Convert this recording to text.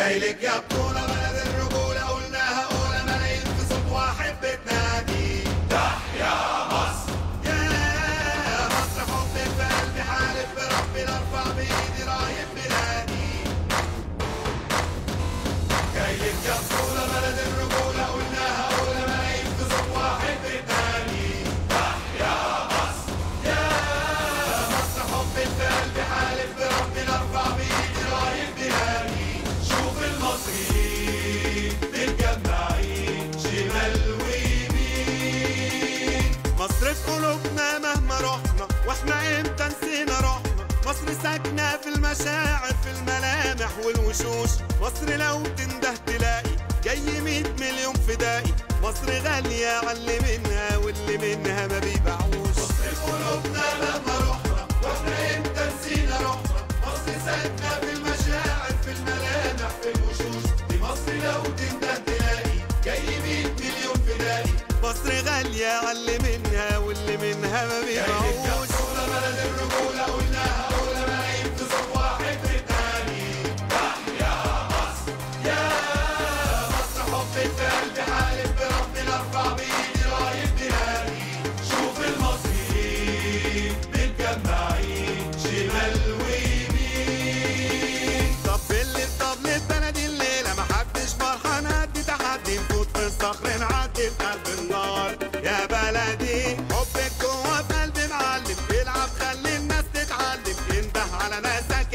جايلك يا بطولة بلد الرجولة قلناها أولى ملايين في صوت واحد بتنادي تحيا مصر يا مصر حبك في قلبي حالف بربي ارفع بإيدي رايح بلادي جايلك يا بطولة بلد الرجولة قلناها أولى ملايين في صوت واحد بتنادي تحيا مصر يا مصر حبك في قلبي حالف بربي ارفع بإيدي رايح بلادي شوف المصريين متجمعين شمال ويمين مصر في قلوبنا مهما رحنا واحنا امتى نسينا روحنا مصر ساكنة في المشاعر في الملامح والوشوش مصر لو تنده تلاقي جاي مية مليون فدائي مصر غالية على منها واللي منها ما بيبيعوش مصر في قلوبنا مهما رحنا واحنا امتى نسينا روحنا مصر ساكنة في المشاعر في الملامح في الوشوش دي مصر لو تنده تلاقي جاي 100 مليون فدائي مصر غالية على منها واللي منها ما جايلك يا بيبيعوش بطولة بلد الرجولة قلناها أولى ملايين في صوت واحد بتاني تحيا مصر يا مصر حبك في قلبي حالف بربي ارفع بإيدي رايح بلادي شوف المصريين متجمعين شمال ويمين طب اللي بطبلة بلدي الليلة محدش فرحان قد تحدي نفوت في الصخر نعدي في قلب النار يا بلدي حبك جوا في قلبي معلم العب خلي الناس تتعلم انده على ناسك